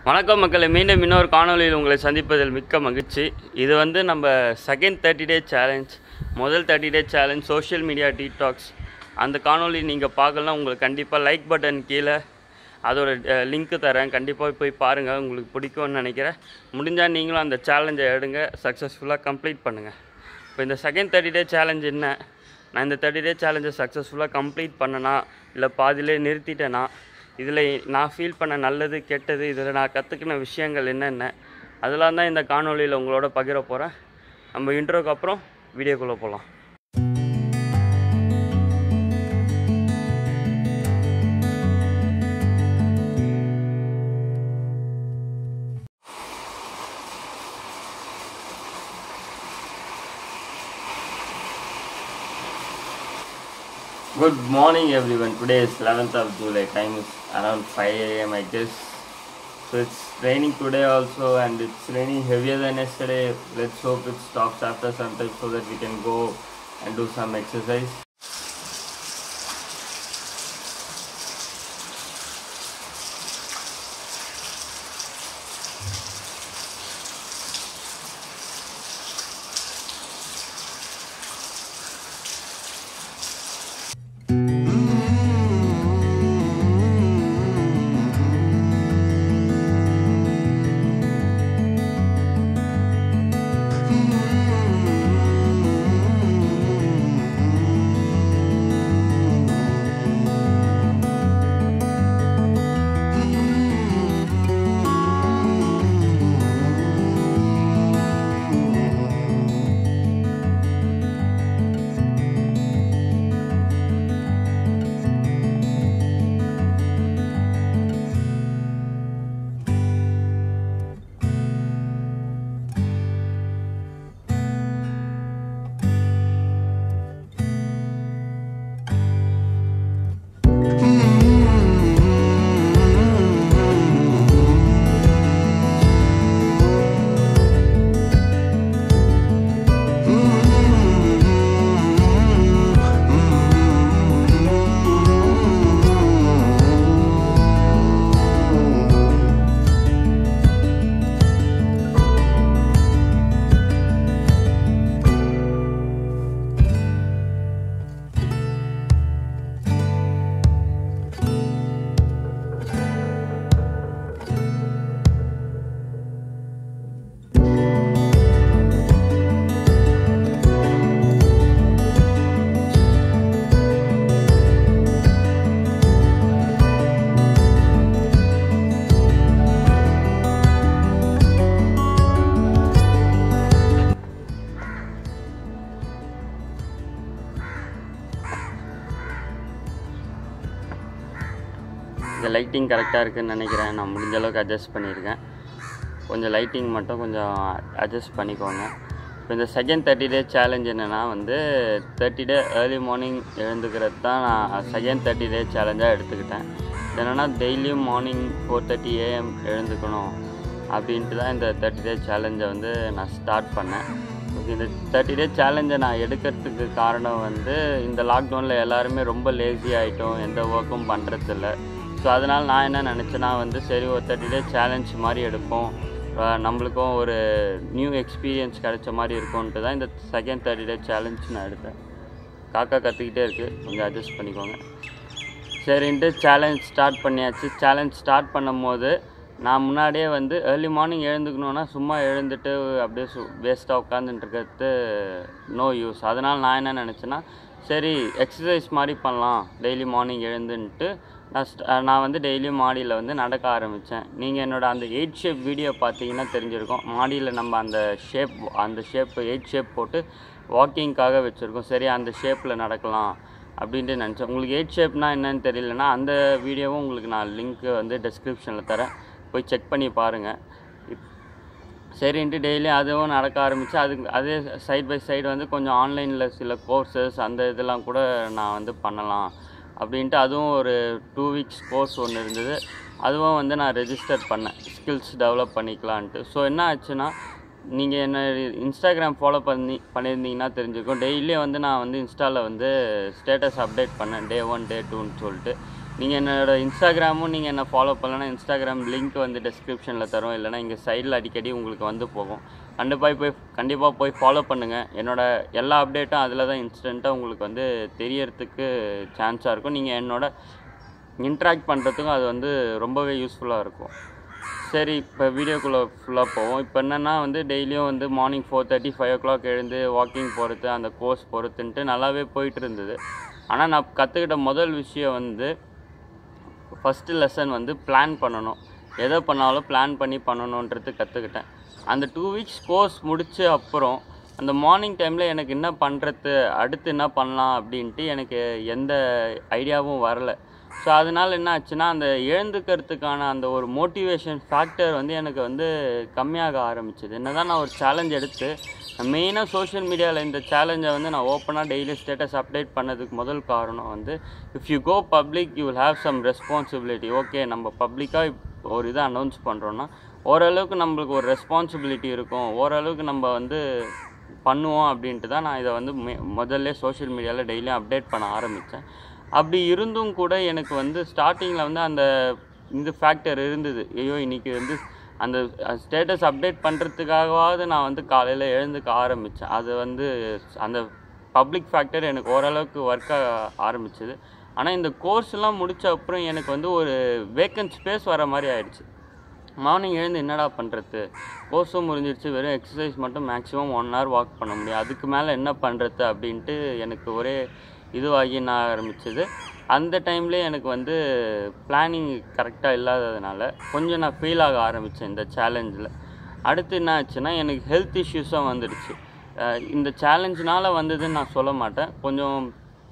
வணக்கம் மக்களை மீண்டும் இன்னொரு காணொளியில் உங்களை சந்திப்பதில் மிக்க மகிழ்ச்சி இது வந்து நம்ம செகண்ட் தேர்ட்டி டே சேலஞ்ச் முதல் thirty day challenge social media detox அந்த காணொளி நீங்கள் பார்க்கலாம் உங்களுக்கு கண்டிப்பாக லைக் பட்டன் கீழே அதோட லிங்க்கு தரேன் கண்டிப்பாக போய் பாருங்கள் உங்களுக்கு பிடிக்கும்னு நினைக்கிறேன் முடிஞ்சால் நீங்களும் அந்த சேலஞ்சை எடுங்க சக்ஸஸ்ஃபுல்லாக கம்ப்ளீட் பண்ணுங்கள் இப்போ இந்த செகண்ட் தேர்ட்டி டே சேலஞ்ச் என்ன நான் இந்த தேர்ட்டி டே சேலஞ்சை சக்ஸஸ்ஃபுல்லாக கம்ப்ளீட் பண்ணனா இல்லை பாதியிலே நிறுத்திட்டேனா இதில் நான் ஃபீல் பண்ண நல்லது கெட்டது இதில் நான் கற்றுக்கின விஷயங்கள் என்னென்ன அதெல்லாம் தான் இந்த காணொளியில் உங்களோட பகிர போகிறேன் நம்ம இன்ட்ரோக்கு அப்புறம் வீடியோக்குள்ளே போகலாம் Good morning everyone. Today is 11th of July. Time is around 5 a.m. I guess. So it's raining today also and it's raining heavier than yesterday. Let's hope it stops after some time so that we can go and do some exercise. இந்த lighting கரெக்டாக இருக்குன்னு நினைக்கிறேன் நான் முடிஞ்ச அளவுக்கு adjust பண்ணியிருக்கேன் கொஞ்சம் lighting மட்டும் கொஞ்சம் அட்ஜஸ்ட் பண்ணிக்கோங்க இப்போ இந்த செகண்ட் தேர்ட்டி டே சேலஞ்ச் என்னென்னா வந்து தேர்ட்டி டே ஏர்லி மார்னிங் எழுந்துக்கிறது தான் நான் செகண்ட் தேர்ட்டி டே சேலஞ்சாக எடுத்துக்கிட்டேன் இது என்னென்னா டெய்லியும் மார்னிங் ஃபோர் தேர்ட்டி ஏஎம் எழுந்துக்கணும் அப்படின்ட்டு தான் இந்த தேர்ட்டி டே சேலஞ்சை வந்து நான் ஸ்டார்ட் பண்ணேன் ஓகே இந்த தேர்ட்டி டே சேலஞ்சை நான் எடுக்கிறதுக்கு காரணம் வந்து இந்த லாக்டவுனில் எல்லாருமே ரொம்ப லேசி ஆகிட்டோம் எந்த ஒர்க்கும் பண்ணுறதில்ல ஸோ அதனால் நான் என்ன நினச்சேன்னா வந்து சரி ஒரு தேர்ட்டி டே சேலஞ்ச் மாதிரி எடுப்போம் அஹ் நம்மளுக்கும் ஒரு நியூ எக்ஸ்பீரியன்ஸ் கிடைச்ச மாதிரி இருக்கும்ன்ட்டு தான் இந்த செகண்ட் தேர்ட்டி டே சேலஞ்ச் நான் எடுத்தேன் காக்கா கற்றுக்கிட்டே இருக்குது கொஞ்சம் அட்ஜஸ்ட் பண்ணிக்கோங்க சரின்ட்டு சேலஞ்ச் ஸ்டார்ட் பண்ணியாச்சு சேலஞ்ச் ஸ்டார்ட் பண்ணும்போது நான் முன்னாடியே வந்து ஏர்லி மார்னிங் எழுந்துக்கணுன்னா சும்மா எழுந்துட்டு அப்படியே சு வேஸ்ட்டாக உட்காந்துட்டு இருக்கிறது நோ யூஸ் அதனால் நான் என்ன நினச்சேன்னா சரி எக்ஸசைஸ் மாதிரி பண்ணலாம் டெய்லி மார்னிங் எழுந்துன்ட்டு நான் ஸ்ட- நான் வந்து டெய்லியும் மாடியில் வந்து நடக்க ஆரம்பித்தேன் நீங்கள் என்னோடய அந்த எயிட் ஷேப் வீடியோ பார்த்தீங்கன்னா தெரிஞ்சிருக்கும் மாடியில் நம்ம அந்த ஷேப் அந்த ஷேப் எயிட் ஷேப் போட்டு வாக்கிங்க்காக வச்சுருக்கோம் சரி அந்த ஷேப்பில் நடக்கலாம் அப்படின்ட்டு நினச்சேன் உங்களுக்கு எயிட் ஷேப்னா என்னன்னு தெரியலனா அந்த வீடியோவும் உங்களுக்கு நான் லிங்க்கு வந்து டெஸ்கிரிப்ஷனில் தரேன் போய் செக் பண்ணி பாருங்கள் சரின்ட்டு டெய்லி அதுவும் நடக்க ஆரம்பித்து அதுக்கு அதே சைட் பை சைடு வந்து கொஞ்சம் ஆன்லைனில் சில கோர்சஸ் அந்த இதெல்லாம் கூட நான் வந்து பண்ணலாம் அப்படின்ட்டு அதுவும் ஒரு டூ வீக்ஸ் கோர்ஸ் ஒன்று இருந்தது அதுவும் வந்து நான் ரெஜிஸ்டர் பண்ணேன் ஸ்கில்ஸ் டெவலப் பண்ணிக்கலான்ட்டு ஸோ என்ன ஆச்சுன்னா நீங்கள் என்ன இன்ஸ்டாகிராம் ஃபாலோ பண்ணி பண்ணியிருந்தீங்கன்னா தெரிஞ்சுக்கும் டெய்லியும் வந்து நான் வந்து இன்ஸ்டாவில் வந்து ஸ்டேட்டஸ் அப்டேட் பண்ணேன் டே ஒன் டே டூன்னு சொல்லிட்டு நீங்கள் என்னோட இன்ஸ்டாகிராமும் நீங்கள் என்ன ஃபாலோ பண்ணலன்னா இன்ஸ்டாகிராம் லிங்க் வந்து டிஸ்கிரிப்ஷனில் தரும் இல்லைனா இங்கே சைடில் அடிக்கடி உங்களுக்கு வந்து போகும் கண்டிப்பாக போய் கண்டிப்பாக போய் ஃபாலோ பண்ணுங்கள் என்னோட எல்லா அப்டேட்டும் அதில் தான் இன்ஸ்டண்ட்டாக உங்களுக்கு வந்து தெரியறதுக்கு சான்ஸாக இருக்கும் நீங்கள் என்னோட இன்ட்ராக்ட் பண்ணுறதுக்கும் அது வந்து ரொம்பவே யூஸ்ஃபுல்லாக இருக்கும் சரி இப்போ வீடியோக்குள்ளே ஃபுல்லாக போவோம் இப்போ என்னென்னா வந்து டெய்லியும் வந்து morning four thirty five o'clock எழுந்து வாக்கிங் போகிறது அந்த கோர்ஸ் போகிறதுன்ட்டு நல்லாவே போயிட்டு இருந்தது ஆனால் நான் கற்றுக்கிட்ட முதல் விஷயம் வந்து ஃபஸ்ட்டு லெசன் வந்து பிளான் பண்ணணும் எதை பண்ணாலும் பிளான் பண்ணி பண்ணணுன்றது கற்றுக்கிட்டேன் அந்த டூ வீக்ஸ் கோர்ஸ் முடிச்ச அப்புறம் அந்த மார்னிங் டைமில் எனக்கு என்ன பண்ணுறது அடுத்து என்ன பண்ணலாம் அப்படின்ட்டு எனக்கு எந்த ஐடியாவும் வரல ஸோ அதனால் என்ன ஆச்சுன்னா அந்த எழுந்துக்கிறதுக்கான அந்த ஒரு மோட்டிவேஷன் ஃபேக்டர் வந்து எனக்கு வந்து கம்மியாக ஆரம்பிச்சது என்ன தான் நான் ஒரு சேலஞ்ச் எடுத்து மெயினாக சோஷியல் மீடியாவில் இந்த சேலஞ்சை வந்து நான் ஓப்பனாக டெய்லி ஸ்டேட்டஸ் அப்டேட் பண்ணதுக்கு முதல் காரணம் வந்து if you go public you will have some responsibility okay நம்ம பப்ளிக்காக ஒரு இதை அனௌன்ஸ் பண்ணுறோன்னா ஓரளவுக்கு நம்மளுக்கு ஒரு ரெஸ்பான்சிபிலிட்டி இருக்கும் ஓரளவுக்கு நம்ம வந்து பண்ணுவோம் அப்படின்ட்டு தான் நான் இதை வந்து மெ- முதல்ல சோஷியல் மீடியாவில் டெய்லியும் அப்டேட் பண்ண ஆரம்பித்தேன் அப்படி இருந்தும் கூட எனக்கு வந்து ஸ்டார்டிங்கில் வந்து அந்த இந்த ஃபேக்டர் இருந்தது ஐயோ இன்னைக்கு வந்து அந்த ஸ்டேட்டஸ் அப்டேட் பண்ணுறதுக்காகவாவது நான் வந்து காலையில் எழுந்துக்க ஆரம்பித்தேன் அது வந்து அந்த பப்ளிக் ஃபேக்டர் எனக்கு ஓரளவுக்கு ஒர்க் ஆரம்பிச்சது ஆனால் இந்த கோர்ஸ்லாம் முடிச்ச அப்புறம் எனக்கு வந்து ஒரு வேக்கன்ட் ஸ்பேஸ் வர மாதிரி ஆயிடுச்சு மார்னிங் எழுந்து என்னடா பண்ணுறது கோர்ஸும் முடிஞ்சிருச்சு வெறும் எக்ஸசைஸ் மட்டும் மேக்ஸிமம் ஒன் ஹவர் வாக் பண்ண முடியும் அதுக்கு மேலே என்ன பண்ணுறது அப்படின்ட்டு எனக்கு ஒரே இதுவாகி நான் ஆரம்பிச்சது அந்த டைம்லேயே எனக்கு வந்து பிளானிங் கரெக்டாக இல்லாததுனால கொஞ்சம் நான் ஃபீல் ஆக ஆரம்பித்தேன் இந்த சேலஞ்சில் அடுத்து என்ன ஆச்சுன்னா எனக்கு ஹெல்த் இஷ்யூஸும் வந்துடுச்சு அஹ் இந்த சேலஞ்சினால் வந்ததுன்னு நான் சொல்ல மாட்டேன் கொஞ்சம்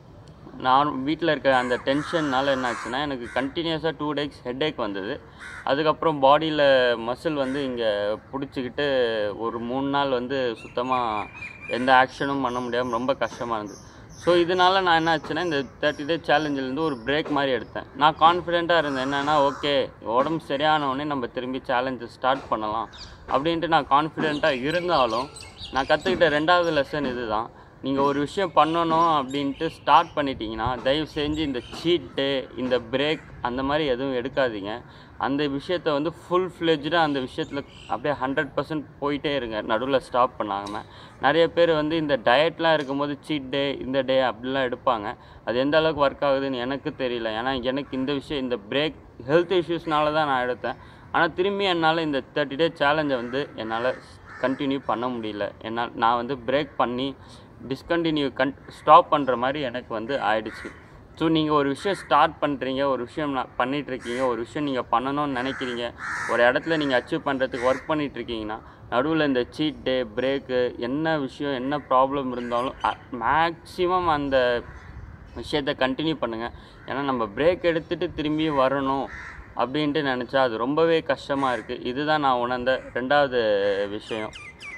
நான் வீட்டில் இருக்க அந்த டென்ஷன்னால என்ன ஆச்சுன்னா எனக்கு கண்டினியூஸாக டூ டேஸ் ஹெட்டேக் வந்தது அதுக்கப்புறம் பாடியில் மசில் வந்து இங்கே பிடிச்சிக்கிட்டு ஒரு மூணு நாள் வந்து சுத்தமாக எந்த ஆக்ஷனும் பண்ண முடியாமல் ரொம்ப கஷ்டமாக இருந்தது ஸோ இதனால நான் என்ன ஆச்சுன்னா இந்த தேர்ட்டி டே சேலஞ்சிலேருந்து ஒரு பிரேக் மாதிரி எடுத்தேன் நான் கான்ஃபிடெண்ட்டாக இருந்தேன் என்னென்னா ஓகே உடம்பு சரியான உடனே நம்ம திரும்பி சேலஞ்சு ஸ்டார்ட் பண்ணலாம் அப்படின்ட்டு நான் கான்ஃபிடெண்ட்டாக இருந்தாலும் நான் கற்றுக்கிட்ட ரெண்டாவது லெசன் இதுதான் நீங்கள் ஒரு விஷயம் பண்ணணும் அப்படின்ட்டு ஸ்டார்ட் பண்ணிட்டீங்கன்னா தயவு செஞ்சு இந்த சீட் டே இந்த பிரேக் அந்த மாதிரி எதுவும் எடுக்காதீங்க அந்த விஷயத்த வந்து ஃபுல் ஃப்ளெஜ்டாக அந்த விஷயத்தில் அப்படியே ஹண்ட்ரட் பர்சன்ட் போயிட்டே இருங்க நடுவில் ஸ்டாப் பண்ணாமல் நிறைய பேர் வந்து இந்த டயட்லாம் இருக்கும்போது சீட் டே இந்த டே அப்படிலாம் எடுப்பாங்க அது எந்த அளவுக்கு ஒர்க் ஆகுதுன்னு எனக்கு தெரியல ஏன்னா எனக்கு இந்த விஷயம் இந்த பிரேக் ஹெல்த் இஷ்யூஸ்னால தான் நான் எடுத்தேன் ஆனால் திரும்பி என்னால் இந்த தேர்ட்டி டே சேலஞ்சை வந்து என்னால் கண்டினியூ பண்ண முடியல என்னால் நான் வந்து பிரேக் பண்ணி டிஸ்கண்டினியூ கன் ஸ்டாப் பண்ணுற மாதிரி எனக்கு வந்து ஆயிடுச்சு ஸோ நீங்கள் ஒரு விஷயம் ஸ்டார்ட் பண்ணுறீங்க ஒரு விஷயம் நான் பண்ணிகிட்ருக்கீங்க ஒரு விஷயம் நீங்கள் பண்ணணும்னு நினைக்கிறீங்க ஒரு இடத்துல நீங்கள் அச்சீவ் பண்ணுறதுக்கு ஒர்க் பண்ணிகிட்ருக்கீங்கன்னா நடுவில் இந்த சீட் டே பிரேக்கு என்ன விஷயம் என்ன ப்ராப்ளம் இருந்தாலும் மேக்ஸிமம் அந்த விஷயத்தை கண்டினியூ பண்ணுங்கள் ஏன்னா நம்ம பிரேக் எடுத்துகிட்டு திரும்பி வரணும் அப்படின்ட்டு நினச்சா அது ரொம்பவே கஷ்டமாக இருக்குது இதுதான் நான் உணர்ந்த ரெண்டாவது விஷயம்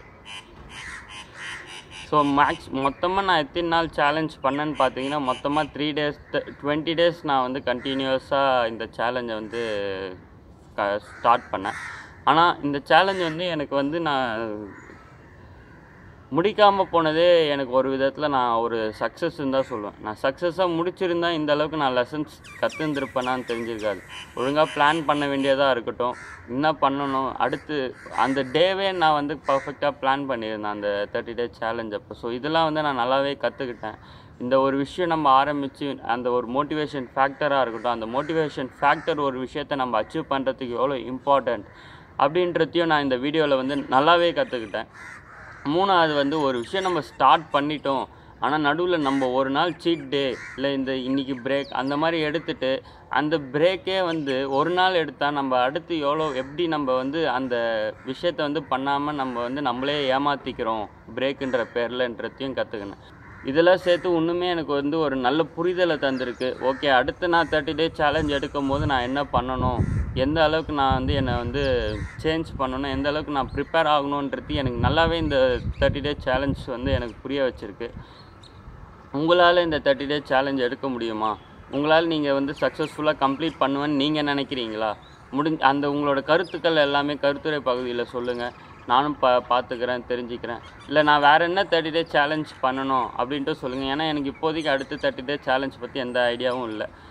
ஸோ மேக்ஸ் மொத்தமாக நான் எத்தனை நாள் சேலஞ்ச் பண்ணேன்னு பார்த்தீங்கன்னா மொத்தமாக த்ரீ டேஸ் டுவெண்ட்டி டேஸ் நான் வந்து கண்டினியூஸாக இந்த சேலஞ்சை வந்து க ஸ்டார்ட் பண்ணேன் ஆனால் இந்த சேலஞ்ச் வந்து எனக்கு வந்து நான் முடிக்காமல் போனதே எனக்கு ஒரு விதத்தில் நான் ஒரு சக்ஸஸ்ன்னு தான் சொல்லுவேன் நான் சக்ஸஸாக முடிச்சிருந்தா இந்த அளவுக்கு நான் லெசன்ஸ் கற்றுந்துருப்பேனான்னு தெரிஞ்சிருக்காது ஒழுங்காக பிளான் பண்ண வேண்டியதாக இருக்கட்டும் என்ன பண்ணணும் அடுத்து அந்த டேவே நான் வந்து பர்ஃபெக்டாக பிளான் பண்ணியிருந்தேன் அந்த தேர்ட்டி டே சேலஞ்ச் அப்போ ஸோ இதெல்லாம் வந்து நான் நல்லாவே கற்றுக்கிட்டேன் இந்த ஒரு விஷயம் நம்ம ஆரம்பித்து அந்த ஒரு மோட்டிவேஷன் ஃபேக்டராக இருக்கட்டும் அந்த மோட்டிவேஷன் ஃபேக்டர் ஒரு விஷயத்தை நம்ம அச்சீவ் பண்ணுறதுக்கு எவ்வளோ இம்பார்ட்டண்ட் அப்படின்றதையும் நான் இந்த வீடியோவில் வந்து நல்லாவே கற்றுக்கிட்டேன் மூணாவது வந்து ஒரு விஷயம் நம்ம ஸ்டார்ட் பண்ணிட்டோம் ஆனால் நடுவில் நம்ம ஒரு நாள் சீட் டே இல்லை இந்த இன்னைக்கு பிரேக் அந்த மாதிரி எடுத்துட்டு அந்த பிரேக்கே வந்து ஒரு நாள் எடுத்தால் நம்ம அடுத்து எவ்வளோ எப்படி நம்ம வந்து அந்த விஷயத்தை வந்து பண்ணாமல் நம்ம வந்து நம்மளே ஏமாற்றிக்கிறோம் பிரேக்குன்ற பேர்லன்றதையும் கற்றுக்கினேன் இதெல்லாம் சேர்த்து இன்னுமே எனக்கு வந்து ஒரு நல்ல புரிதலை தந்திருக்கு ஓகே அடுத்து நான் தேர்ட்டி டே சேலஞ்ச் எடுக்கும் போது நான் என்ன பண்ணணும் எந்த அளவுக்கு நான் வந்து என்னை வந்து சேஞ்ச் பண்ணணும் எந்த அளவுக்கு நான் ப்ரிப்பேர் ஆகணுன்றது எனக்கு நல்லாவே இந்த தேர்ட்டி டே சேலஞ்ச் வந்து எனக்கு புரிய வச்சிருக்கு உங்களால் இந்த தேர்ட்டி டே சேலஞ்ச் எடுக்க முடியுமா உங்களால் நீங்கள் வந்து சக்ஸஸ்ஃபுல்லாக கம்ப்ளீட் பண்ணுவேன்னு நீங்கள் நினைக்கிறீங்களா முடிஞ்ச அந்த உங்களோட கருத்துக்கள் எல்லாமே கருத்துரை பகுதியில் சொல்லுங்கள் நானும் பா பார்த்துக்கிறேன் தெரிஞ்சுக்கிறேன் இல்லை நான் வேறு என்ன தேர்ட்டி டே சேலஞ்ச் பண்ணணும் அப்படின்ட்டு சொல்லுங்கள் ஏன்னா எனக்கு இப்போதைக்கு அடுத்த தேர்ட்டி டே சேலஞ்ச் பற்றி எந்த ஐடியாவும் இல்லை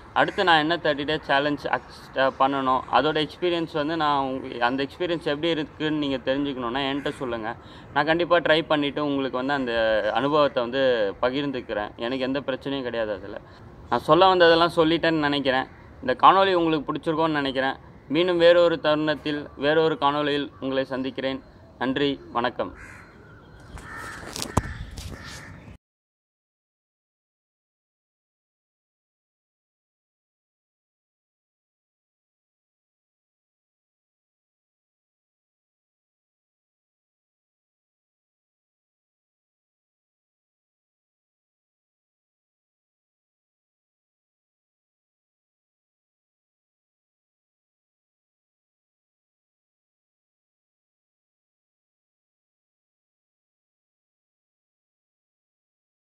அடுத்து நான் என்ன தேர்ட்டி டே சேலஞ்ச் பண்ணணும் அதோட எக்ஸ்பீரியன்ஸ் வந்து நான் உங்க அந்த எக்ஸ்பீரியன்ஸ் எப்படி இருக்குன்னு நீங்கள் தெரிஞ்சுக்கணுன்னா என்கிட்ட சொல்லுங்கள் நான் கண்டிப்பாக ட்ரை பண்ணிவிட்டு உங்களுக்கு வந்து அந்த அனுபவத்தை வந்து பகிர்ந்துக்கிறேன் எனக்கு எந்த பிரச்சனையும் கிடையாது அதில் நான் சொல்ல வந்ததெல்லாம் சொல்லிட்டேன்னு நினைக்கிறேன் இந்த காணொளி உங்களுக்கு பிடிச்சிருக்கோன்னு நினைக்கிறேன் மீண்டும் வேறொரு தருணத்தில் வேறொரு காணொளியில் உங்களை சந்திக்கிறேன் நன்றி வணக்கம்